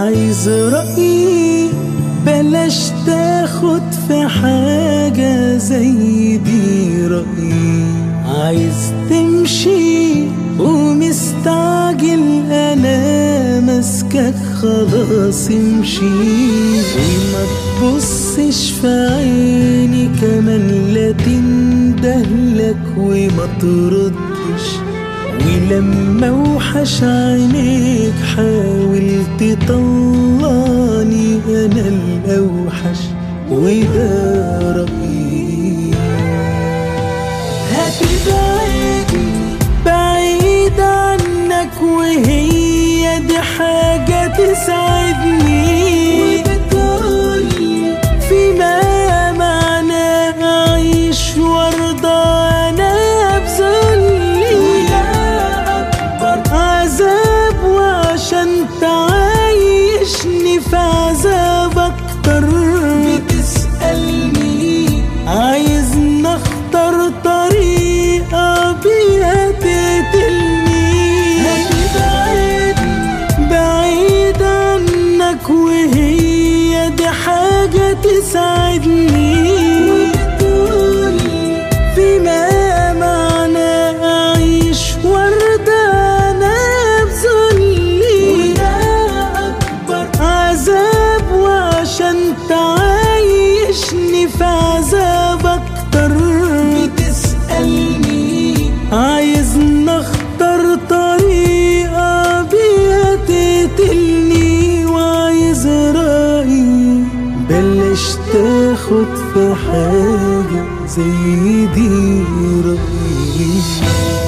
عايز رأيي بلاش تاخد في حاجة زي دي رأيي عايز تمشي ومستعجل انا ماسكك خلاص امشي وما تبصش في عيني كمان لا تندهلك وما تردش ولما اوحش عينيك حاول تطلعني انا الاوحش وده رأيي هتبعدني بعيد عنك وهي دي حاجة تسعدني وبتقولي فيما معنى أعيش وارضى أنا بذلي ولا أكبر عذاب وعشان تعيشني في عذاب أكتر بتسألني عايز نختار طريقة بيها تقتلني هتبعدني بعيد عنك وهي دي حاجة تسعدني وبتقولي فيما معنى أعيش وردة أنا بذلي وده أكبر عذاب وعشان تعيشني في عذاب أكتر بتسألني عايز نختار طريقة بيها تقتلني وعايز رأيي بلاش تاخد في حاجة زي دي رأيي